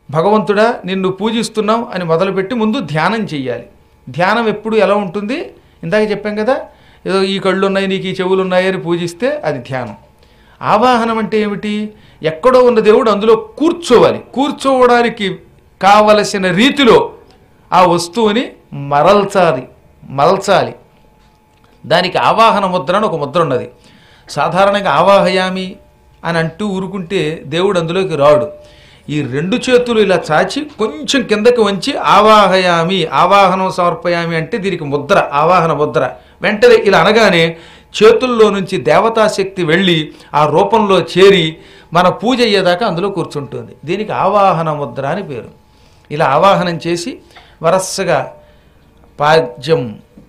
భగవంతుడా నిన్ను పూజిస్తున్నాం అని మొదలుపెట్టి ముందు ధ్యానం చెయ్యాలి ధ్యానం ఎప్పుడు ఎలా ఉంటుంది ఇందాక చెప్పాం కదా ఏదో ఈ కళ్ళు ఉన్నాయి నీకు ఈ చెవులు ఉన్నాయి అని పూజిస్తే అది ధ్యానం ఆవాహనం అంటే ఏమిటి ఎక్కడో ఉన్న దేవుడు అందులో కూర్చోవాలి కూర్చోవడానికి కావలసిన రీతిలో ఆ వస్తువుని మరల్చాలి మలచాలి దానికి ఆవాహన ముద్ర అని ఒక ముద్ర ఉన్నది సాధారణంగా ఆవాహయామి అని అంటూ ఊరుకుంటే దేవుడు అందులోకి రాడు ఈ రెండు చేతులు ఇలా చాచి కొంచెం కిందకి వంచి ఆవాహయామి ఆవాహనం సమర్పయామి అంటే దీనికి ముద్ర ఆవాహన ముద్ర వెంటనే ఇలా అనగానే చేతుల్లో నుంచి దేవతాశక్తి వెళ్ళి ఆ రూపంలో చేరి మన పూజ అయ్యేదాకా అందులో కూర్చుంటుంది దీనికి ఆవాహన ముద్ర అని పేరు ఇలా ఆవాహనం చేసి వరసగా పాద్యం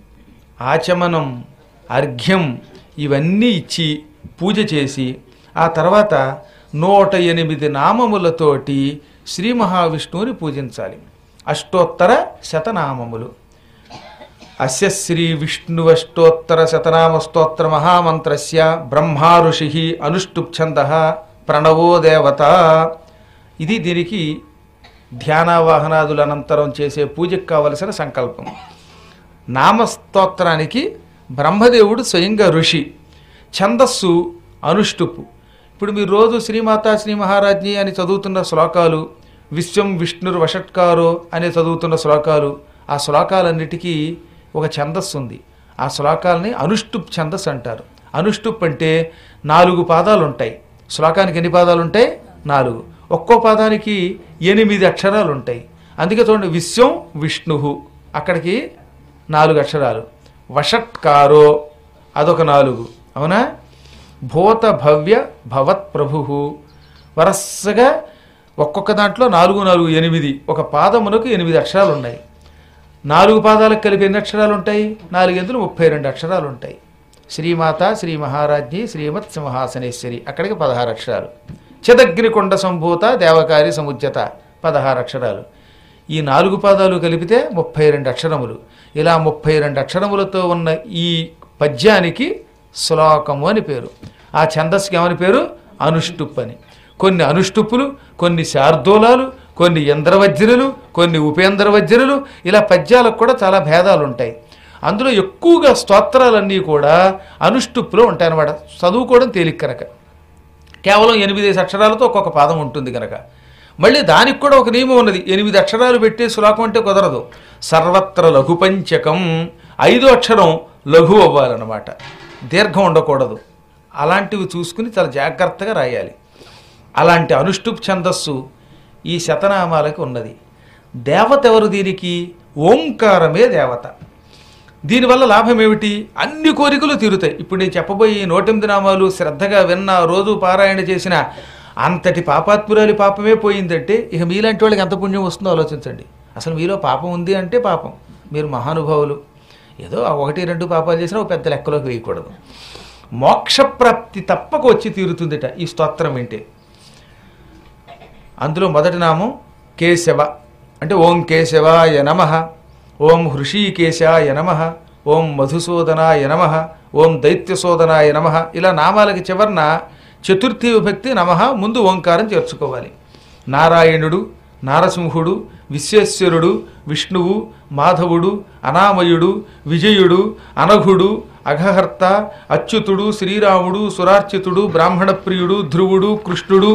ఆచమనం అర్ఘ్యం ఇవన్నీ ఇచ్చి పూజ చేసి ఆ తర్వాత నూట ఎనిమిది నామములతోటి శ్రీ మహావిష్ణువుని పూజించాలి అష్టోత్తర శతనామములు అస్య శ్రీ విష్ణువష్టోత్తర శతనామ స్తోత్ర మహామంత్రస్య బ్రహ్మా ఋషి అనుష్టుప్ఛంద ప్రణవో దేవత ఇది దీనికి ధ్యానావాహనాదుల అనంతరం చేసే పూజకు కావలసిన సంకల్పం నామస్తోత్రానికి బ్రహ్మదేవుడు స్వయంగా ఋషి ఛందస్సు అనుష్టుపు ఇప్పుడు మీరు రోజు శ్రీమాతా శ్రీ మహారాజ్ఞి అని చదువుతున్న శ్లోకాలు విశ్వం విష్ణుర్ వషట్కారో అనే చదువుతున్న శ్లోకాలు ఆ శ్లోకాలన్నిటికీ ఒక ఛందస్సు ఉంది ఆ శ్లోకాలని అనుష్టుప్ ఛందస్సు అంటారు అనుష్టుప్ అంటే నాలుగు పాదాలు ఉంటాయి శ్లోకానికి ఎన్ని పాదాలు ఉంటాయి నాలుగు ఒక్కో పాదానికి ఎనిమిది అక్షరాలు ఉంటాయి అందుకే చూడండి విశ్వం విష్ణు అక్కడికి నాలుగు అక్షరాలు వషట్కారో అదొక నాలుగు అవునా భూత భవ్య భవత్ ప్రభు వరసగా ఒక్కొక్క దాంట్లో నాలుగు నాలుగు ఎనిమిది ఒక పాదమునకు ఎనిమిది అక్షరాలు ఉన్నాయి నాలుగు పాదాలకు కలిపి ఎన్ని అక్షరాలు ఉంటాయి నాలుగెందులు ముప్పై రెండు అక్షరాలు ఉంటాయి శ్రీమాత శ్రీ మహారాజ్ఞి శ్రీమత్ సింహాసనేశ్వరి అక్కడికి పదహారు అక్షరాలు చిదగ్నికొండ సంభూత దేవకారి సముజ్జత పదహారు అక్షరాలు ఈ నాలుగు పాదాలు కలిపితే ముప్పై రెండు అక్షరములు ఇలా ముప్పై రెండు అక్షరములతో ఉన్న ఈ పద్యానికి శ్లోకము అని పేరు ఆ ఛందస్సుకి ఏమని పేరు అనుష్టుప్ అని కొన్ని అనుష్టుప్పులు కొన్ని శార్దూలాలు కొన్ని ఇంద్రవజ్రులు కొన్ని ఉపేంద్రవజ్రులు ఇలా పద్యాలకు కూడా చాలా భేదాలు ఉంటాయి అందులో ఎక్కువగా స్తోత్రాలన్నీ కూడా అనుష్టుప్పులో ఉంటాయన్నమాట చదువుకోవడం తేలిక కనుక కేవలం ఎనిమిది అక్షరాలతో ఒక్కొక్క పాదం ఉంటుంది కనుక మళ్ళీ దానికి కూడా ఒక నియమం ఉన్నది ఎనిమిది అక్షరాలు పెట్టే శ్లోకం అంటే కుదరదు సర్వత్ర లఘు పంచకం ఐదో అక్షరం లఘు అవ్వాలన్నమాట దీర్ఘం ఉండకూడదు అలాంటివి చూసుకుని చాలా జాగ్రత్తగా రాయాలి అలాంటి అనుష్టుప్ ఛందస్సు ఈ శతనామాలకి ఉన్నది దేవత ఎవరు దీనికి ఓంకారమే దేవత దీనివల్ల లాభం ఏమిటి అన్ని కోరికలు తీరుతాయి ఇప్పుడు నేను చెప్పబోయే ఈ నూటెనిమిది నామాలు శ్రద్ధగా విన్న రోజు పారాయణ చేసిన అంతటి పాపాత్మురాలి పాపమే పోయిందంటే ఇక మీలాంటి వాళ్ళకి ఎంత పుణ్యం వస్తుందో ఆలోచించండి అసలు మీలో పాపం ఉంది అంటే పాపం మీరు మహానుభావులు ఏదో ఆ ఒకటి రెండు పాపాలు చేసినా ఒక పెద్ద లెక్కలోకి వేయకూడదు మోక్షప్రాప్తి తప్పక వచ్చి తీరుతుందిట ఈ స్తోత్రం వింటే అందులో మొదటి నామం కేశవ అంటే ఓం కేశవాయ నమ ఓం హృషీకేశాయ నమ ఓం మధుసూదనాయ నమ ఓం దైత్యసోదనాయ నమ ఇలా నామాలకి చివరన చతుర్థి విభక్తి నమ ముందు ఓంకారం చేర్చుకోవాలి నారాయణుడు నారసింహుడు విశ్వేశ్వరుడు విష్ణువు మాధవుడు అనామయుడు విజయుడు అనఘుడు అఘహర్త అచ్యుతుడు శ్రీరాముడు సురార్చితుడు బ్రాహ్మణప్రియుడు ధ్రువుడు కృష్ణుడు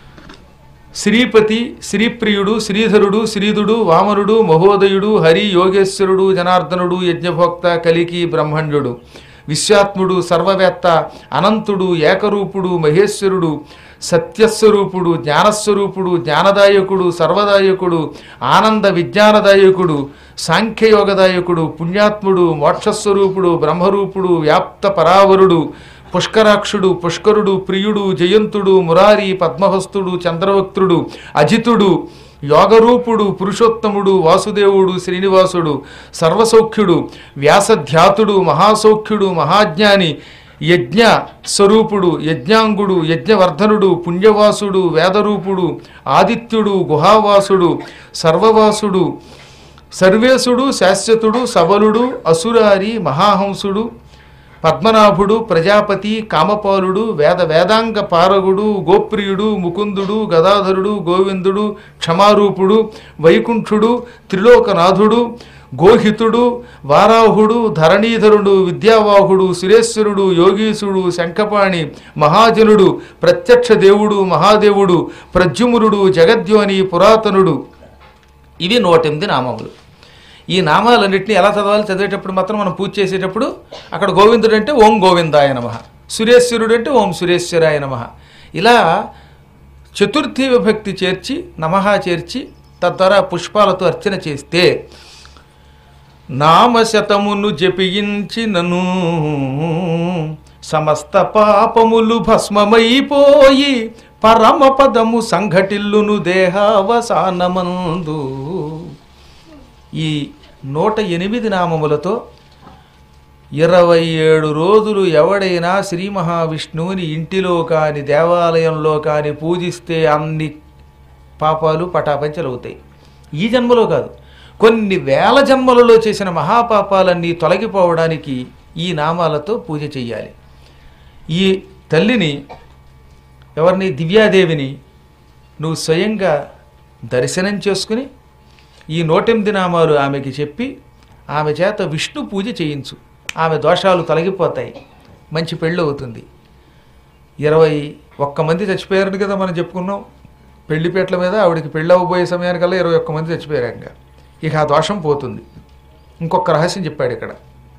శ్రీపతి శ్రీప్రియుడు శ్రీధరుడు శ్రీధుడు వామనుడు మహోదయుడు హరి యోగేశ్వరుడు జనార్దనుడు యజ్ఞభోక్త కలికి బ్రహ్మణ్యుడు విశ్వాత్ముడు సర్వవేత్త అనంతుడు ఏకరూపుడు మహేశ్వరుడు సత్యస్వరూపుడు జ్ఞానస్వరూపుడు జ్ఞానదాయకుడు సర్వదాయకుడు ఆనంద విజ్ఞానదాయకుడు సాంఖ్యయోగదాయకుడు పుణ్యాత్ముడు మోక్షస్వరూపుడు బ్రహ్మరూపుడు వ్యాప్త పరావరుడు పుష్కరాక్షుడు పుష్కరుడు ప్రియుడు జయంతుడు మురారి పద్మహస్తుడు చంద్రవక్త్రుడు అజితుడు యోగరూపుడు పురుషోత్తముడు వాసుదేవుడు శ్రీనివాసుడు సర్వసౌఖ్యుడు వ్యాసధ్యాతుడు మహాసౌఖ్యుడు మహాజ్ఞాని యజ్ఞ స్వరూపుడు యజ్ఞాంగుడు యజ్ఞవర్ధనుడు పుణ్యవాసుడు వేదరూపుడు ఆదిత్యుడు గుహావాసుడు సర్వవాసుడు సర్వేశుడు శాశ్వతుడు సబలుడు అసురారి మహాహంసుడు పద్మనాభుడు ప్రజాపతి కామపాలుడు వేద వేదాంగ పారగుడు గోప్రియుడు ముకుందుడు గదాధరుడు గోవిందుడు క్షమారూపుడు వైకుంఠుడు త్రిలోకనాథుడు గోహితుడు వారాహుడు ధరణీధరుడు విద్యావాహుడు సురేశ్వరుడు యోగీశుడు శంఖపాణి మహాజనుడు ప్రత్యక్ష దేవుడు మహాదేవుడు ప్రద్యుమ్నుడు జగద్యోని పురాతనుడు ఇవి నూటెనిమిది నామములు ఈ నామాలన్నింటినీ ఎలా చదవాలి చదివేటప్పుడు మాత్రం మనం పూజ చేసేటప్పుడు అక్కడ గోవిందుడు అంటే ఓం గోవిందాయ నమ సురేశ్వరుడు అంటే ఓం సురేశ్వరాయ నమ ఇలా చతుర్థి విభక్తి చేర్చి నమః చేర్చి తద్వారా పుష్పాలతో అర్చన చేస్తే నామశతమును జపించినను సమస్త పాపములు భస్మమైపోయి పరమపదము సంఘటిల్లును దేహావసానమందు ఈ నూట ఎనిమిది నామములతో ఇరవై ఏడు రోజులు ఎవడైనా శ్రీ మహావిష్ణువుని ఇంటిలో కాని దేవాలయంలో కాని పూజిస్తే అన్ని పాపాలు పటాపంచలవుతాయి ఈ జన్మలో కాదు కొన్ని వేల జన్మలలో చేసిన మహాపాపాలన్నీ తొలగిపోవడానికి ఈ నామాలతో పూజ చెయ్యాలి ఈ తల్లిని ఎవరిని దివ్యాదేవిని నువ్వు స్వయంగా దర్శనం చేసుకుని ఈ నూటెనిమిది నామాలు ఆమెకి చెప్పి ఆమె చేత విష్ణు పూజ చేయించు ఆమె దోషాలు తొలగిపోతాయి మంచి పెళ్ళి అవుతుంది ఇరవై ఒక్క మంది చచ్చిపోయారని కదా మనం చెప్పుకున్నాం పెళ్లిపేటల మీద ఆవిడకి పెళ్ళి అవ్వబోయే సమయానికల్లా ఇరవై ఒక్క మంది చచ్చిపోయారు ఇంకా ఇక ఆ దోషం పోతుంది ఇంకొక రహస్యం చెప్పాడు ఇక్కడ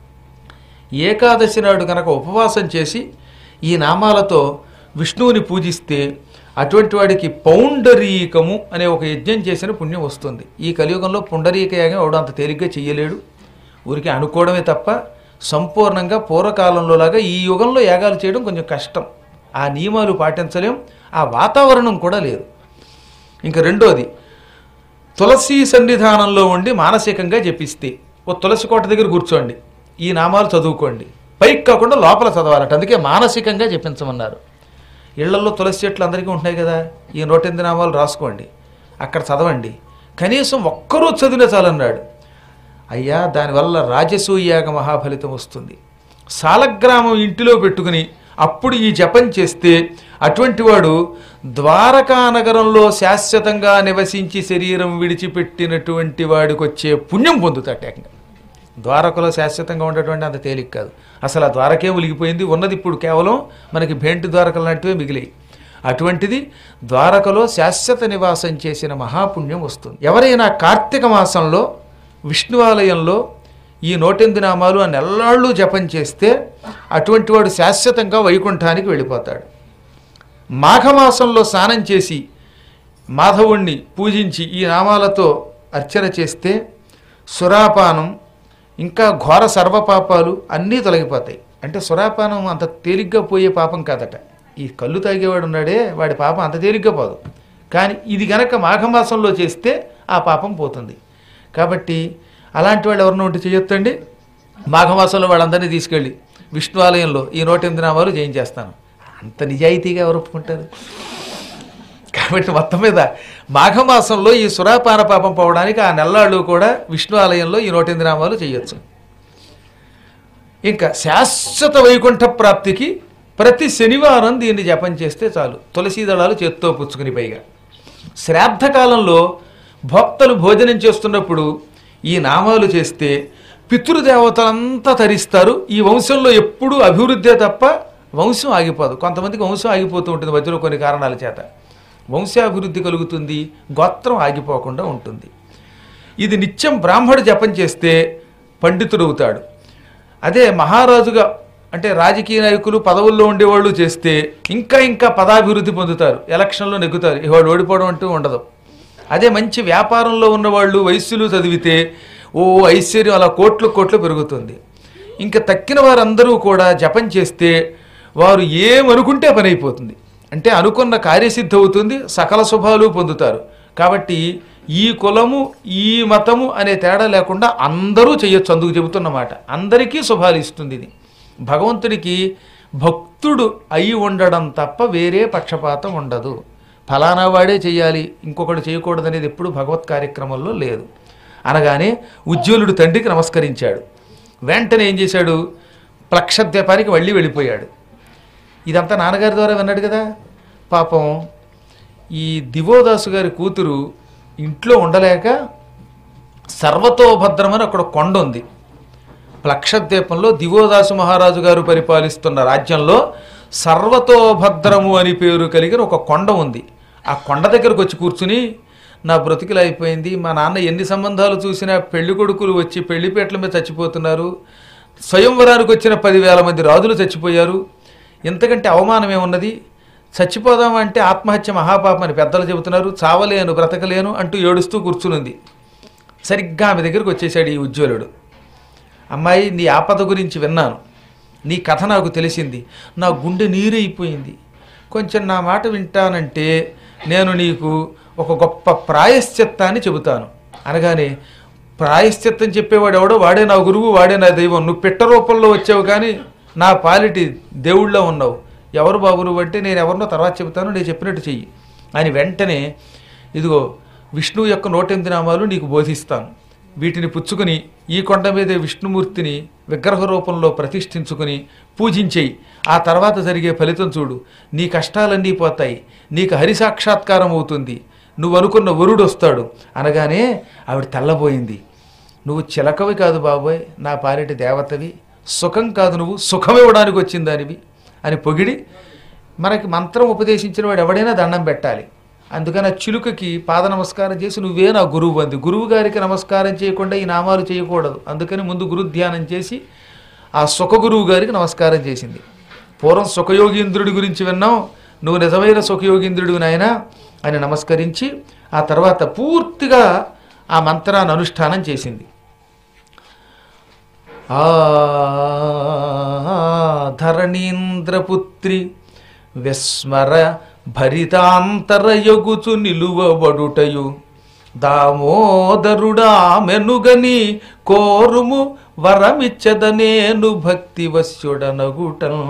ఏకాదశి నాడు కనుక ఉపవాసం చేసి ఈ నామాలతో విష్ణువుని పూజిస్తే అటువంటి వాడికి పౌండరీకము అనే ఒక యజ్ఞం చేసిన పుణ్యం వస్తుంది ఈ కలియుగంలో పుండరీక యాగం ఎవడు అంత తేలిగ్గా చెయ్యలేడు ఊరికి అనుకోవడమే తప్ప సంపూర్ణంగా పూర్వకాలంలో లాగా ఈ యుగంలో యాగాలు చేయడం కొంచెం కష్టం ఆ నియమాలు పాటించలేం ఆ వాతావరణం కూడా లేదు ఇంకా రెండోది తులసి సన్నిధానంలో ఉండి మానసికంగా జపిస్తే ఓ తులసి కోట దగ్గర కూర్చోండి ఈ నామాలు చదువుకోండి పైకి కాకుండా లోపల చదవాలట అందుకే మానసికంగా జపించమన్నారు ఇళ్లలో తులసి చెట్లు అందరికీ ఉంటున్నాయి కదా ఈ నూటెనిమిది నామాలు రాసుకోండి అక్కడ చదవండి కనీసం ఒక్కరోజు చదివినా చాలన్నాడు అయ్యా దానివల్ల రాజసూయాగ మహాఫలితం వస్తుంది సాలగ్రామం ఇంటిలో పెట్టుకుని అప్పుడు ఈ జపం చేస్తే అటువంటి వాడు ద్వారకా నగరంలో శాశ్వతంగా నివసించి శరీరం విడిచిపెట్టినటువంటి వాడికి వచ్చే పుణ్యం పొందుతాట ఏకంగా ద్వారకలో శాశ్వతంగా ఉండేటువంటి అంత తేలిక కాదు అసలు ఆ ద్వారకే ఉలిగిపోయింది ఉన్నది ఇప్పుడు కేవలం మనకి భేంటి ద్వారకలు లాంటివే మిగిలాయి అటువంటిది ద్వారకలో శాశ్వత నివాసం చేసిన మహాపుణ్యం వస్తుంది ఎవరైనా కార్తీక మాసంలో విష్ణువాలయంలో ఈ నూటెనిమిది నామాలు ఆ నెల్లాళ్ళు జపం చేస్తే అటువంటి వాడు శాశ్వతంగా వైకుంఠానికి వెళ్ళిపోతాడు మాఘమాసంలో స్నానం చేసి మాధవుణ్ణి పూజించి ఈ నామాలతో అర్చన చేస్తే సురాపానం ఇంకా ఘోర సర్వపాపాలు అన్నీ తొలగిపోతాయి అంటే సురాపానం అంత తేలిగ్గా పోయే పాపం కాదట ఈ కళ్ళు తాగేవాడు ఉన్నాడే వాడి పాపం అంత తేలిగ్గా పోదు కానీ ఇది గనక మాఘమాసంలో చేస్తే ఆ పాపం పోతుంది కాబట్టి అలాంటి వాళ్ళు ఎవరినో ఉంటే చేయొద్దండి మాఘమాసంలో వాళ్ళందరినీ తీసుకెళ్ళి విష్ణు ఆలయంలో ఈ నూట ఎనిమిది నామాలు చేయించేస్తాను అంత నిజాయితీగా ఎవరు ఒప్పుకుంటారు కాబట్టి మొత్తం మీద మాఘమాసంలో ఈ సురాపాన పాపం పోవడానికి ఆ నెల్లాళ్ళు కూడా విష్ణు ఆలయంలో ఈ నూట ఎనిమిది నామాలు చేయొచ్చు ఇంకా శాశ్వత వైకుంఠ ప్రాప్తికి ప్రతి శనివారం దీన్ని జపం చేస్తే చాలు తులసీ దళాలు చేత్తో పుచ్చుకుని పైగా శ్రాద్ధ కాలంలో భక్తులు భోజనం చేస్తున్నప్పుడు ఈ నామాలు చేస్తే పితృదేవతలంతా తరిస్తారు ఈ వంశంలో ఎప్పుడూ అభివృద్ధే తప్ప వంశం ఆగిపోదు కొంతమందికి వంశం ఆగిపోతూ ఉంటుంది మధ్యలో కొన్ని కారణాల చేత వంశాభివృద్ధి కలుగుతుంది గోత్రం ఆగిపోకుండా ఉంటుంది ఇది నిత్యం బ్రాహ్మడు జపం చేస్తే పండితుడవుతాడు అదే మహారాజుగా అంటే రాజకీయ నాయకులు పదవుల్లో ఉండేవాళ్ళు చేస్తే ఇంకా ఇంకా పదాభివృద్ధి పొందుతారు ఎలక్షన్లో నెగ్గుతారు ఇవాడు ఓడిపోవడం అంటూ ఉండదు అదే మంచి వ్యాపారంలో ఉన్నవాళ్ళు వయస్సులు చదివితే ఓ ఐశ్వర్యం అలా కోట్లు కోట్లు పెరుగుతుంది ఇంకా తక్కిన వారందరూ కూడా జపం చేస్తే వారు ఏమనుకుంటే పని అయిపోతుంది అంటే అనుకున్న కార్యసిద్ధి అవుతుంది సకల శుభాలు పొందుతారు కాబట్టి ఈ కులము ఈ మతము అనే తేడా లేకుండా అందరూ చేయొచ్చు అందుకు చెబుతున్నమాట అందరికీ శుభాలు ఇస్తుంది ఇది భగవంతుడికి భక్తుడు అయి ఉండడం తప్ప వేరే పక్షపాతం ఉండదు ఫలానా వాడే చేయాలి ఇంకొకటి చేయకూడదు అనేది ఎప్పుడు భగవత్ కార్యక్రమంలో లేదు అనగానే ఉజ్వలుడు తండ్రికి నమస్కరించాడు వెంటనే ఏం చేశాడు ప్లక్షద్వీపానికి మళ్ళీ వెళ్ళిపోయాడు ఇదంతా నాన్నగారి ద్వారా విన్నాడు కదా పాపం ఈ దివోదాసు గారి కూతురు ఇంట్లో ఉండలేక సర్వతోభద్రమని అక్కడ కొండ ఉంది ప్లక్షద్వీపంలో దివోదాసు మహారాజు గారు పరిపాలిస్తున్న రాజ్యంలో సర్వతోభద్రము అని పేరు కలిగిన ఒక కొండ ఉంది ఆ కొండ దగ్గరకు వచ్చి కూర్చుని నా బ్రతికిలా అయిపోయింది మా నాన్న ఎన్ని సంబంధాలు చూసినా పెళ్లి కొడుకులు వచ్చి పెళ్లిపేటల మీద చచ్చిపోతున్నారు స్వయంవరానికి వచ్చిన పదివేల మంది రాజులు చచ్చిపోయారు ఇంతకంటే అవమానం ఏమున్నది చచ్చిపోదామంటే ఆత్మహత్య మహాపాపం అని పెద్దలు చెబుతున్నారు చావలేను బ్రతకలేను అంటూ ఏడుస్తూ కూర్చునుంది సరిగ్గా ఆమె దగ్గరికి వచ్చేసాడు ఈ ఉజ్వలుడు అమ్మాయి నీ ఆపద గురించి విన్నాను నీ కథ నాకు తెలిసింది నా గుండె నీరైపోయింది కొంచెం నా మాట వింటానంటే నేను నీకు ఒక గొప్ప ప్రాయశ్చిత్తాన్ని చెబుతాను అనగానే ప్రాయశ్చిత్తం చెప్పేవాడు ఎవడో వాడే నా గురువు వాడే నా దైవం నువ్వు పిట్ట రూపంలో వచ్చావు కానీ నా పాలిటి దేవుళ్ళో ఉన్నావు ఎవరు బాబు నువ్వు అంటే నేను ఎవరినో తర్వాత చెబుతాను నేను చెప్పినట్టు చెయ్యి అని వెంటనే ఇదిగో విష్ణువు యొక్క నూటెనిమిది నామాలు నీకు బోధిస్తాను వీటిని పుచ్చుకుని ఈ కొండ మీదే విష్ణుమూర్తిని విగ్రహ రూపంలో ప్రతిష్ఠించుకుని పూజించేయి ఆ తర్వాత జరిగే ఫలితం చూడు నీ కష్టాలన్నీ పోతాయి నీకు హరి సాక్షాత్కారం అవుతుంది నువ్వు అనుకున్న వరుడు వస్తాడు అనగానే ఆవిడ తెల్లబోయింది నువ్వు చిలకవి కాదు బాబోయ్ నా పాలిటి దేవతవి సుఖం కాదు నువ్వు సుఖం ఇవ్వడానికి వచ్చిందానివి అని పొగిడి మనకి మంత్రం ఉపదేశించిన వాడు ఎవడైనా దండం పెట్టాలి అందుకని ఆ చిలుకకి పాద నమస్కారం చేసి నువ్వే నా గురువు అంది గురువు గారికి నమస్కారం చేయకుండా ఈ నామాలు చేయకూడదు అందుకని ముందు గురు ధ్యానం చేసి ఆ సుఖ గురువు గారికి నమస్కారం చేసింది పూర్వం సుఖయోగీంద్రుడి గురించి విన్నాం నువ్వు నిజమైన సుఖయోగీంద్రుడు నాయన అని నమస్కరించి ఆ తర్వాత పూర్తిగా ఆ మంత్రాన్ని అనుష్ఠానం చేసింది ఆ ధరణీంద్రపుత్రి విస్మర భరితాంతరయగుచు నిలువబడుటయు దామోదరుడా మెనుగని కోరుము వరమిచ్చదనేను భక్తి వశ్యుడనగుటం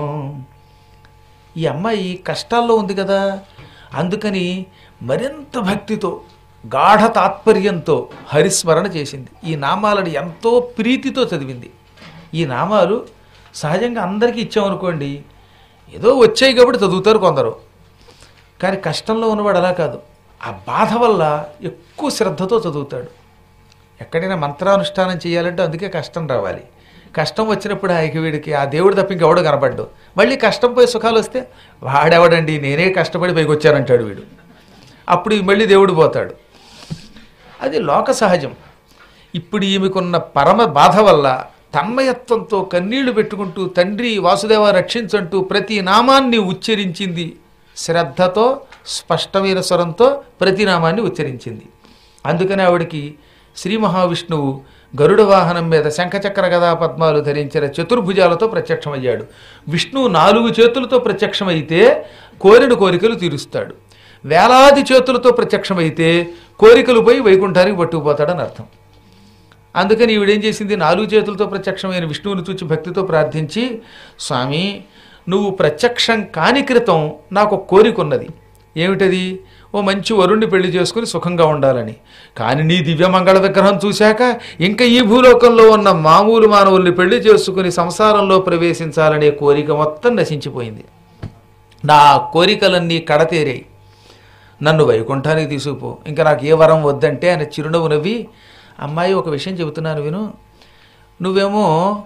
ఈ అమ్మాయి కష్టాల్లో ఉంది కదా అందుకని మరింత భక్తితో గాఢ తాత్పర్యంతో హరిస్మరణ చేసింది ఈ నామాలను ఎంతో ప్రీతితో చదివింది ఈ నామాలు సహజంగా అందరికీ ఇచ్చామనుకోండి ఏదో వచ్చాయి కాబట్టి చదువుతారు కొందరు కానీ కష్టంలో ఉన్నవాడు అలా కాదు ఆ బాధ వల్ల ఎక్కువ శ్రద్ధతో చదువుతాడు ఎక్కడైనా మంత్రానుష్ఠానం చేయాలంటే అందుకే కష్టం రావాలి కష్టం వచ్చినప్పుడు ఆ వీడికి ఆ దేవుడు తప్ప ఇంకెవడో కనపడ్డు మళ్ళీ కష్టం పోయి సుఖాలు వస్తే వాడెవడండి నేనే కష్టపడి పైకి వచ్చానంటాడు వీడు అప్పుడు మళ్ళీ దేవుడు పోతాడు అది లోక సహజం ఇప్పుడు ఈమెకున్న పరమ బాధ వల్ల తన్మయత్వంతో కన్నీళ్లు పెట్టుకుంటూ తండ్రి వాసుదేవ రక్షించంటూ ప్రతి నామాన్ని ఉచ్చరించింది శ్రద్ధతో స్పష్టమైన స్వరంతో ప్రతి నామాన్ని ఉచ్చరించింది అందుకని ఆవిడికి శ్రీ మహావిష్ణువు గరుడ వాహనం మీద శంఖచక్ర గదా పద్మాలు ధరించిన చతుర్భుజాలతో ప్రత్యక్షమయ్యాడు విష్ణువు నాలుగు చేతులతో ప్రత్యక్షమైతే కోరిన కోరికలు తీరుస్తాడు వేలాది చేతులతో ప్రత్యక్షమైతే కోరికలు పోయి వైకుంఠానికి పట్టుకుపోతాడని అర్థం అందుకని ఈవిడేం చేసింది నాలుగు చేతులతో ప్రత్యక్షమైన విష్ణువుని చూచి భక్తితో ప్రార్థించి స్వామి నువ్వు ప్రత్యక్షం కాని క్రితం నాకు ఒక కోరిక ఉన్నది ఏమిటది ఓ మంచి వరుణ్ణి పెళ్లి చేసుకుని సుఖంగా ఉండాలని కానీ నీ దివ్యమంగళ విగ్రహం చూశాక ఇంకా ఈ భూలోకంలో ఉన్న మామూలు మానవుల్ని పెళ్లి చేసుకుని సంసారంలో ప్రవేశించాలనే కోరిక మొత్తం నశించిపోయింది నా కోరికలన్నీ కడతేరాయి నన్ను వైకుంఠానికి తీసుకుపో ఇంకా నాకు ఏ వరం వద్దంటే ఆయన చిరునవ్వు నవ్వి అమ్మాయి ఒక విషయం చెబుతున్నాను విను నువ్వేమో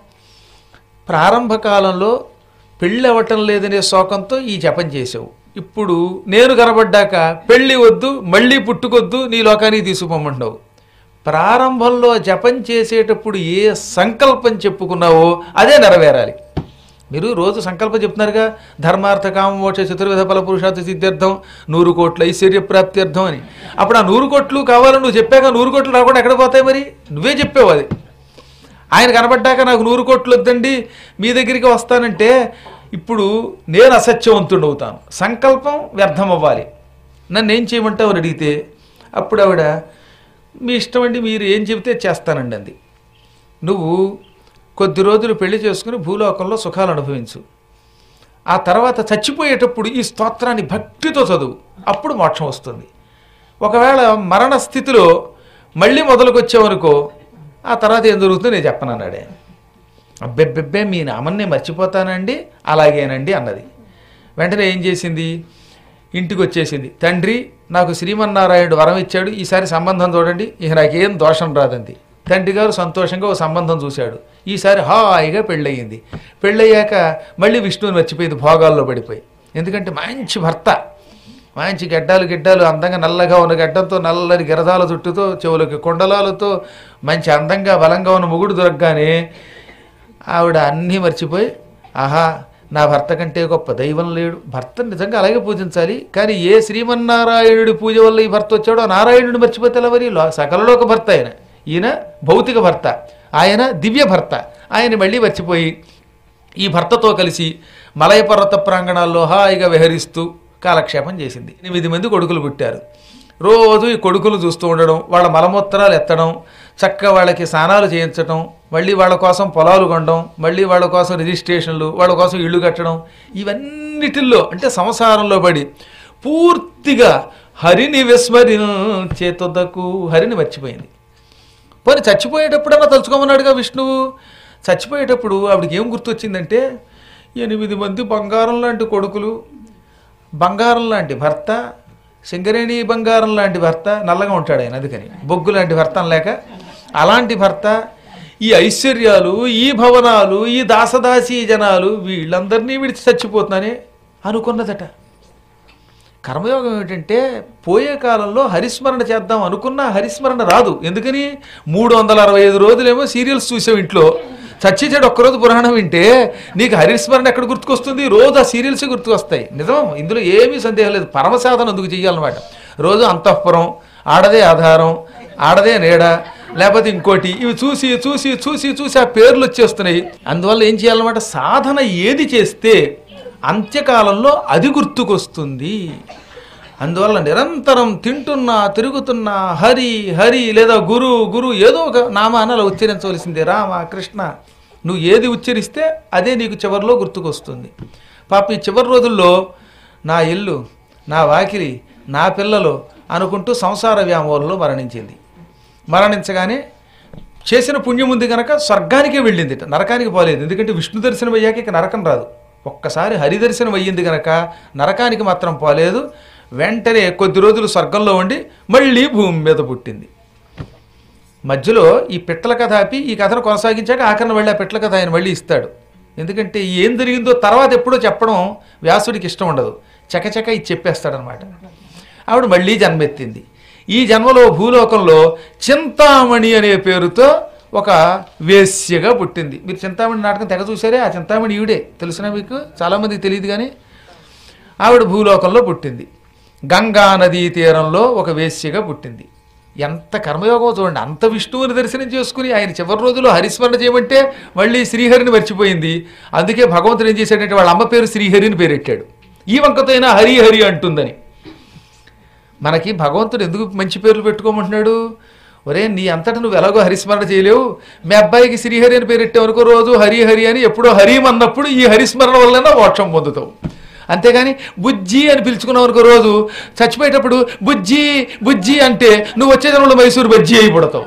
ప్రారంభ కాలంలో పెళ్ళి అవ్వటం లేదనే శోకంతో ఈ జపం చేసావు ఇప్పుడు నేను కనబడ్డాక పెళ్ళి వద్దు మళ్ళీ పుట్టుకొద్దు నీ లోకానికి తీసుకుపోమంటున్నావు ప్రారంభంలో జపం చేసేటప్పుడు ఏ సంకల్పం చెప్పుకున్నావో అదే నెరవేరాలి మీరు రోజు సంకల్పం చెప్తున్నారుగా ధర్మార్థ కామోక్ష చతుర్విధ ఫల పురుషార్థ సిద్ధార్థం నూరు కోట్ల ఐశ్వర్య ప్రాప్త్యర్థం అని అప్పుడు ఆ నూరు కోట్లు కావాలని నువ్వు చెప్పాక నూరు కోట్లు రాకుండా ఎక్కడ పోతాయి మరి నువ్వే చెప్పావు అది ఆయన కనబడ్డాక నాకు నూరు కోట్లు వద్దండి మీ దగ్గరికి వస్తానంటే ఇప్పుడు నేను అసత్యవంతుడు అవుతాను సంకల్పం వ్యర్థం అవ్వాలి నన్ను ఏం చేయమంటావు అని అడిగితే అప్పుడు ఆవిడ మీ ఇష్టం అండి మీరు ఏం చెబితే చేస్తానండి అంది నువ్వు కొద్ది రోజులు పెళ్లి చేసుకుని భూలోకంలో సుఖాలు అనుభవించు ఆ తర్వాత చచ్చిపోయేటప్పుడు ఈ స్తోత్రాన్ని భక్తితో చదువు అప్పుడు మోక్షం వస్తుంది ఒకవేళ మరణ స్థితిలో మళ్ళీ మొదలుకొచ్చావనుకో ఆ తర్వాత ఏం జరుగుతుందో నేను చెప్పనన్నాడే అబ్బెబ్బెబ్బే మీ నామన్నే మర్చిపోతానండి అలాగేనండి అన్నది వెంటనే ఏం చేసింది ఇంటికి వచ్చేసింది తండ్రి నాకు శ్రీమన్నారాయణుడు వరం ఇచ్చాడు ఈసారి సంబంధం చూడండి ఇక నాకేం దోషం రాదంది తండ్రి గారు సంతోషంగా ఓ సంబంధం చూశాడు ఈసారి హాయిగా పెళ్ళయింది పెళ్ళయ్యాక మళ్ళీ విష్ణువుని మర్చిపోయింది భోగాల్లో పడిపోయి ఎందుకంటే మంచి భర్త మంచి గడ్డాలు గిడ్డాలు అందంగా నల్లగా ఉన్న గడ్డంతో నల్లని గిరదాల చుట్టుతో చెవులకి కొండలాలతో మంచి అందంగా బలంగా ఉన్న మొగుడు దొరకగానే ఆవిడ అన్నీ మర్చిపోయి ఆహా నా భర్త కంటే గొప్ప దైవం లేడు భర్త నిజంగా అలాగే పూజించాలి కానీ ఏ శ్రీమన్నారాయణుడి పూజ వల్ల ఈ భర్త వచ్చాడో ఆ నారాయణుడు మర్చిపోతే ఎలా మరి లో- సకలలోక భర్త ఆయన ఈయన భౌతిక భర్త ఆయన దివ్య భర్త ఆయన మళ్ళీ మర్చిపోయి ఈ భర్తతో కలిసి మలయ పర్వత ప్రాంగణాల్లో హాయిగా విహరిస్తూ కాలక్షేపం చేసింది ఎనిమిది మంది కొడుకులు పుట్టారు రోజు ఈ కొడుకులు చూస్తూ ఉండడం వాళ్ళ మలమూత్రాలు ఎత్తడం చక్కగా వాళ్ళకి స్నానాలు చేయించడం మళ్ళీ వాళ్ళ కోసం పొలాలు కొనడం మళ్ళీ వాళ్ళ కోసం రిజిస్ట్రేషన్లు వాళ్ళ కోసం ఇళ్ళు కట్టడం ఇవన్నిటిల్లో అంటే సంసారంలో పడి పూర్తిగా హరిని విస్మరించేతొద్దకు హరిని మర్చిపోయింది పోనీ చచ్చిపోయేటప్పుడన్నా తలుచుకోమన్నాడుగా విష్ణువు చచ్చిపోయేటప్పుడు ఆవిడకి ఏం గుర్తొచ్చిందంటే ఎనిమిది మంది బంగారం లాంటి కొడుకులు బంగారం లాంటి భర్త సింగరేణి బంగారం లాంటి భర్త నల్లగా ఉంటాడు ఆయన అందుకని బొగ్గు లాంటి భర్త అనలేక అలాంటి భర్త ఈ ఐశ్వర్యాలు ఈ భవనాలు ఈ దాసదాసీ జనాలు వీళ్ళందరినీ విడిచి చచ్చిపోతున్నానే అనుకున్నదట కర్మయోగం ఏమిటంటే పోయే కాలంలో హరిస్మరణ చేద్దాం అనుకున్నా హరిస్మరణ రాదు ఎందుకని మూడు వందల అరవై ఐదు రోజులేమో సీరియల్స్ చూసావు ఇంట్లో చచ్చేసాడు ఒక్కరోజు పురాణం వింటే నీకు హరిస్మరణ ఎక్కడ గుర్తుకొస్తుంది రోజు ఆ సీరియల్సే గుర్తుకొస్తాయి నిజం ఇందులో ఏమీ సందేహం లేదు పరమసాధన అందుకు చెయ్యాలన్నమాట రోజు అంతఃపురం ఆడదే ఆధారం ఆడదే నీడ లేకపోతే ఇంకోటి ఇవి చూసి చూసి చూసి చూసి ఆ పేర్లు వచ్చేస్తున్నాయి అందువల్ల ఏం చేయాలన్నమాట సాధన ఏది చేస్తే అంత్యకాలంలో అది గుర్తుకొస్తుంది అందువల్ల నిరంతరం తింటున్నా తిరుగుతున్నా హరి హరి లేదా గురు గురు ఏదో ఒక నామాన్ని అలా ఉచ్చరించవలసిందే రామ కృష్ణ నువ్వు ఏది ఉచ్చరిస్తే అదే నీకు చివరిలో గుర్తుకొస్తుంది పాప ఈ చివరి రోజుల్లో నా ఇల్లు నా వాకిలి నా పిల్లలు అనుకుంటూ సంసార వ్యామోహంలో మరణించింది మరణించగానే చేసిన పుణ్యం ఉంది కనుక స్వర్గానికే వెళ్ళింది నరకానికి పోలేదు ఎందుకంటే విష్ణు దర్శనం అయ్యాక ఇక నరకం రాదు ఒక్కసారి హరి దర్శనం అయ్యింది కనుక నరకానికి మాత్రం పోలేదు వెంటనే కొద్ది రోజులు స్వర్గంలో ఉండి మళ్ళీ భూమి మీద పుట్టింది మధ్యలో ఈ పిట్టల కథ ఆపి ఈ కథను కొనసాగించాక ఆఖరణ వెళ్ళి ఆ పిట్టల కథ ఆయన మళ్ళీ ఇస్తాడు ఎందుకంటే ఏం జరిగిందో తర్వాత ఎప్పుడో చెప్పడం వ్యాసుడికి ఇష్టం ఉండదు చకచక ఇది చెప్పేస్తాడనమాట ఆవిడ మళ్ళీ జన్మెత్తింది ఈ జన్మలో భూలోకంలో చింతామణి అనే పేరుతో ఒక వేశ్యగా పుట్టింది మీరు చింతామణి నాటకం తెగ చూసారే ఆ చింతామణి ఈవిడే తెలిసిన మీకు చాలామందికి తెలియదు కానీ ఆవిడ భూలోకంలో పుట్టింది గంగా నదీ తీరంలో ఒక వేశ్యగా పుట్టింది ఎంత కర్మయోగం చూడండి అంత విష్ణువుని దర్శనం చేసుకుని ఆయన చివరి రోజుల్లో హరిస్మరణ చేయమంటే మళ్ళీ శ్రీహరిని మర్చిపోయింది అందుకే భగవంతుడు ఏం చేశాడంటే వాళ్ళ అమ్మ పేరు శ్రీహరిని పేరెట్టాడు ఈ వంకతో అయినా హరి హరి అంటుందని మనకి భగవంతుడు ఎందుకు మంచి పేర్లు పెట్టుకోమంటున్నాడు ఒరే నీ అంతటా నువ్వు ఎలాగో హరిస్మరణ చేయలేవు మీ అబ్బాయికి శ్రీహరి అని పేరెట్టావు అనుకో రోజు హరి హరి అని ఎప్పుడో హరిం అన్నప్పుడు ఈ హరిస్మరణ వల్లనే మోక్షం పొందుతావు అంతేగాని బుజ్జి అని పిలుచుకున్నావు అనుకో రోజు చచ్చిపోయేటప్పుడు బుజ్జి బుజ్జి అంటే నువ్వు వచ్చే జనంలో మైసూరు బజ్జి అయిపోతావు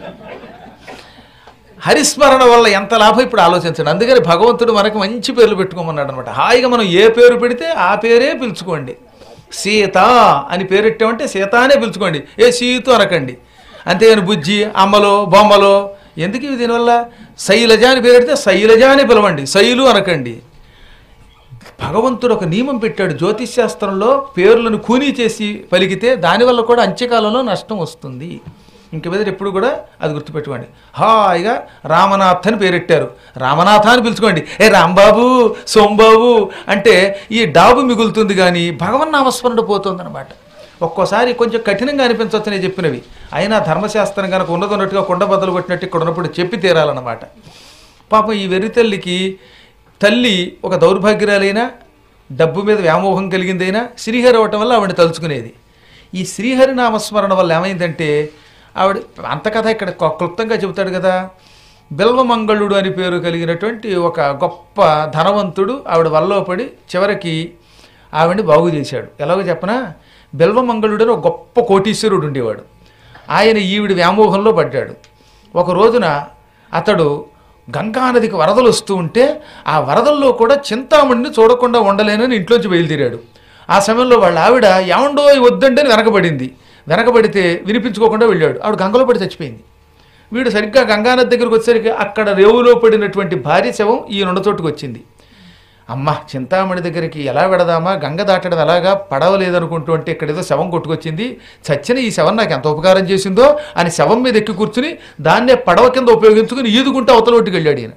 హరిస్మరణ వల్ల ఎంత లాభం ఇప్పుడు ఆలోచించండి అందుకని భగవంతుడు మనకు మంచి పేర్లు పెట్టుకోమన్నాడు అనమాట హాయిగా మనం ఏ పేరు పెడితే ఆ పేరే పిలుచుకోండి సీత అని పేరెట్టామంటే సీత అనే పిలుచుకోండి ఏ సీతు అనకండి అంతేగాని బుజ్జి అమ్మలో బొమ్మలో ఎందుకు ఇవి దీనివల్ల శైలజ అని పేరెడితే శైలజ అని పిలవండి శైలు అనకండి భగవంతుడు ఒక నియమం పెట్టాడు జ్యోతిష్ శాస్త్రంలో పేర్లను కూనీ చేసి పలికితే దానివల్ల కూడా అంత్యకాలంలో నష్టం వస్తుంది ఇంక మీద ఎప్పుడు కూడా అది గుర్తుపెట్టుకోండి హాయిగా రామనాథ్ అని పేరెట్టారు రామనాథ అని పిలుచుకోండి ఏ రాంబాబు సోంబాబు అంటే ఈ డాబు మిగులుతుంది కానీ భగవన్ నామస్మరణ పోతుందన్నమాట ఒక్కోసారి కొంచెం కఠినంగా అనిపించవచ్చు నేను చెప్పినవి అయినా ధర్మశాస్త్రం కనుక ఉన్నది ఉన్నట్టుగా కొండ బద్దలు కొట్టినట్టు ఇక్కడ ఉన్నప్పుడు చెప్పి తీరాలన్నమాట పాపం ఈ వెర్రి తల్లికి తల్లి ఒక దౌర్భాగ్యురాలైనా డబ్బు మీద వ్యామోహం కలిగిందైనా శ్రీహరి అవ్వటం వల్ల ఆవిడ తలుచుకునేది ఈ శ్రీహరి నామస్మరణ వల్ల ఏమైందంటే ఆవిడ అంత కథ ఇక్కడ కొ- క్లుప్తంగా చెబుతాడు కదా బిల్వమంగళుడు అని పేరు కలిగినటువంటి ఒక గొప్ప ధనవంతుడు ఆవిడ వల్ల పడి చివరికి ఆవిడని బాగు చేశాడు ఎలాగో చెప్పనా బిల్వమంగళుడు అని ఒక గొప్ప కోటీశ్వరుడు ఉండేవాడు ఆయన ఈవిడి వ్యామోహంలో పడ్డాడు ఒక రోజున అతడు గంగానదికి వరదలు వస్తూ ఉంటే ఆ వరదల్లో కూడా చింతామణిని చూడకుండా ఉండలేనని ఇంట్లోంచి బయలుదేరాడు ఆ సమయంలో వాళ్ళ ఆవిడ ఏమండో వద్దండి అని వెనకబడింది వెనకబడితే వినిపించుకోకుండా వెళ్ళాడు ఆవిడ గంగలో పడి చచ్చిపోయింది వీడు సరిగ్గా గంగానది దగ్గరికి వచ్చేసరికి అక్కడ రేవులో పడినటువంటి భార్య శవం ఈ రెండ చోటుకు వచ్చింది అమ్మ చింతామణి దగ్గరికి ఎలా వెడదామా గంగ దాటడం ఎలాగా పడవలేదనుకుంటూ అంటే ఇక్కడ ఏదో శవం కొట్టుకొచ్చింది చచ్చిన ఈ శవం నాకు ఎంత ఉపకారం చేసిందో అని శవం మీద ఎక్కి కూర్చుని దాన్నే పడవ కింద ఉపయోగించుకుని ఈదుకుంటూ అవతల ఒట్టుకు వెళ్ళాడు ఈయన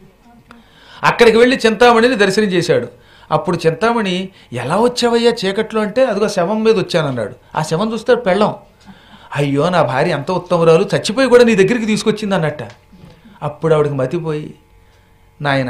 అక్కడికి వెళ్ళి చింతామణిని దర్శనం చేశాడు అప్పుడు చింతామణి ఎలా వచ్చావయ్యా చీకట్లో అంటే అదిగో శవం మీద వచ్చానన్నాడు ఆ శవం చూస్తే పెళ్ళం అయ్యో నా భార్య ఎంత ఉత్తమరాలు చచ్చిపోయి కూడా నీ దగ్గరికి తీసుకొచ్చింది అన్నట్ట అప్పుడు ఆవిడకి మతిపోయి నాయన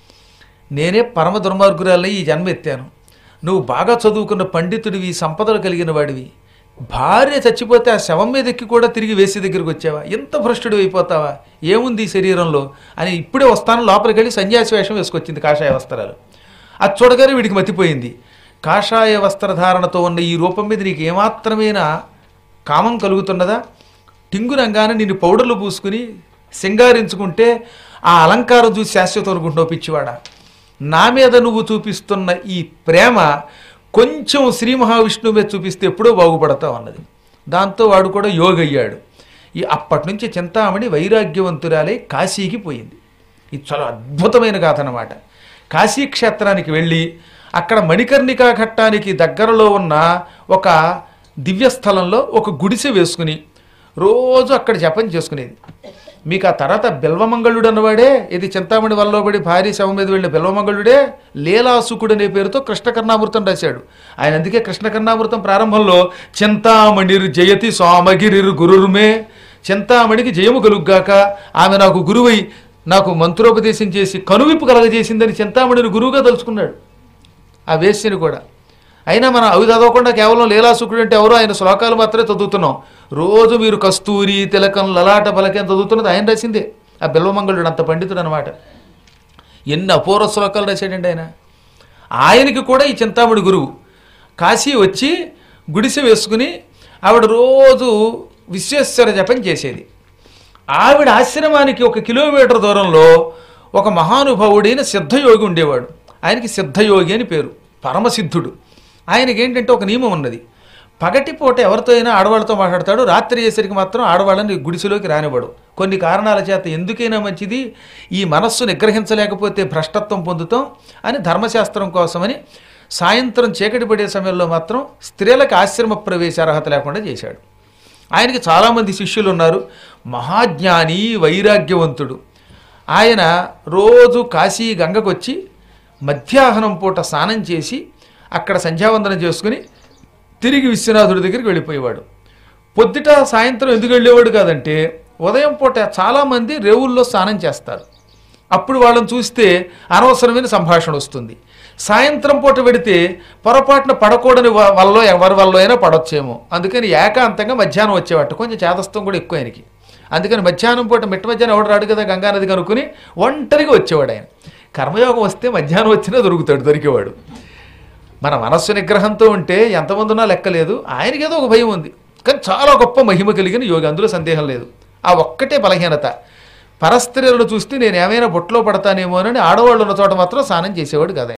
నేనే పరమ దుర్మార్గురాలని ఈ జన్మ ఎత్తాను నువ్వు బాగా చదువుకున్న పండితుడివి సంపదలు కలిగిన వాడివి భార్య చచ్చిపోతే ఆ శవం మీద ఎక్కి కూడా తిరిగి వేసి దగ్గరికి వచ్చావా ఎంత భ్రష్టుడు అయిపోతావా ఏముంది ఈ శరీరంలో అని ఇప్పుడే వస్తాను లోపలికి వెళ్ళి సన్యాసి వేషం వేసుకొచ్చింది కాషాయ వస్త్రాలు అది చూడగానే వీడికి మతిపోయింది కాషాయ వస్త్రధారణతో ఉన్న ఈ రూపం మీద నీకు ఏమాత్రమైనా కామం కలుగుతున్నదా టింగురంగానే నిన్ను పౌడర్లు పూసుకుని సింగారించుకుంటే ఆ అలంకారం చూసి శాశ్వతం అనుకుంటున్నావు పిచ్చివాడా నా మీద నువ్వు చూపిస్తున్న ఈ ప్రేమ కొంచెం శ్రీ మహావిష్ణువు మీద చూపిస్తే ఎప్పుడో బాగుపడతావు అన్నది దాంతో వాడు కూడా యోగయ్యాడు ఈ అప్పటి నుంచి చింతామణి వైరాగ్యవంతురాలై కాశీకి పోయింది ఇది చాలా అద్భుతమైన గాథ అన్నమాట కాశీ క్షేత్రానికి వెళ్ళి అక్కడ మణికర్ణికా ఘట్టానికి దగ్గరలో ఉన్న ఒక దివ్యస్థలంలో ఒక గుడిసె వేసుకుని రోజు అక్కడ జపం చేసుకునేది మీకు ఆ తర్వాత బిల్వమంగళుడు అన్నవాడే ఇది చింతామణి వల్ల పడి భారీ శవం మీద వెళ్ళిన బిల్వమంగళుడే లీలాసుకుడు అనే పేరుతో కృష్ణకర్ణామృతం రాశాడు ఆయన అందుకే కృష్ణకర్ణామృతం ప్రారంభంలో చింతామణిర్ జయతి సోమగిరిర్ గురుర్మే చింతామణికి జయము కలుగ్గాక ఆమె నాకు గురువై నాకు మంత్రోపదేశం చేసి కనువిప్పు కలగజేసిందని చింతామణిని గురువుగా తలుచుకున్నాడు ఆ వేశ్యని కూడా అయినా మనం అవి చదవకుండా కేవలం లీలాసుకుడు అంటే ఎవరో ఆయన శ్లోకాలు మాత్రమే చదువుతున్నాం రోజు మీరు కస్తూరి తిలకం లలాట పలకం చదువుతున్నది ఆయన రాసిందే ఆ బిల్వమంగళుడు అంత పండితుడు అనమాట ఎన్ని అపూర్వ శ్లోకాలు రాశాడండి ఆయన ఆయనకి కూడా ఈ చింతామణి గురువు కాశీ వచ్చి గుడిసె వేసుకుని ఆవిడ రోజు విశ్వేశ్వర జపం చేసేది ఆవిడ ఆశ్రమానికి ఒక కిలోమీటర్ దూరంలో ఒక మహానుభావుడైన సిద్ధయోగి ఉండేవాడు ఆయనకి సిద్ధయోగి అని పేరు పరమసిద్ధుడు ఆయనకి ఏంటంటే ఒక నియమం ఉన్నది పగటిపూట ఎవరితో అయినా ఆడవాళ్ళతో మాట్లాడతాడు రాత్రి అయ్యేసరికి మాత్రం ఆడవాళ్ళని గుడిసెలోకి రానివ్వడు కొన్ని కారణాల చేత ఎందుకైనా మంచిది ఈ మనస్సు నిగ్రహించలేకపోతే భ్రష్టత్వం పొందుతాం అని ధర్మశాస్త్రం కోసమని సాయంత్రం చీకటి పడే సమయంలో మాత్రం స్త్రీలకు ఆశ్రమ ప్రవేశ అర్హత లేకుండా చేశాడు ఆయనకి చాలామంది శిష్యులు ఉన్నారు మహాజ్ఞాని వైరాగ్యవంతుడు ఆయన రోజు కాశీ గంగకొచ్చి మధ్యాహ్నం పూట స్నానం చేసి అక్కడ సంధ్యావందనం చేసుకుని తిరిగి విశ్వనాథుడి దగ్గరికి వెళ్ళిపోయేవాడు పొద్దుట సాయంత్రం ఎందుకు వెళ్ళేవాడు కాదంటే ఉదయం పూట చాలామంది రేవుల్లో స్నానం చేస్తారు అప్పుడు వాళ్ళని చూస్తే అనవసరమైన సంభాషణ వస్తుంది సాయంత్రం పూట పెడితే పొరపాటున పడకూడని వ- వల్ల ఎవరి వల్ల అయినా పడొచ్చేమో అందుకని ఏకాంతంగా మధ్యాహ్నం వచ్చేవాట కొంచెం చేదస్తం కూడా ఎక్కువ ఆయనకి అందుకని మధ్యాహ్నం పూట మిట్ట మధ్యాహ్నం ఎవడు రాడు కదా గంగానది కనుక్కుని ఒంటరిగా వచ్చేవాడు ఆయన కర్మయోగం వస్తే మధ్యాహ్నం వచ్చినా దొరుకుతాడు దొరికేవాడు మన మనస్సు నిగ్రహంతో ఉంటే ఎంతమంది ఉన్నా లెక్కలేదు ఆయనకి ఏదో ఒక భయం ఉంది కానీ చాలా గొప్ప మహిమ కలిగిన యోగి అందులో సందేహం లేదు ఆ ఒక్కటే బలహీనత పరస్త్రీలను చూస్తే నేను ఏమైనా బొట్లో పడతానేమోనని ఆడవాళ్ళు ఉన్న చోట మాత్రం స్నానం చేసేవాడు కదా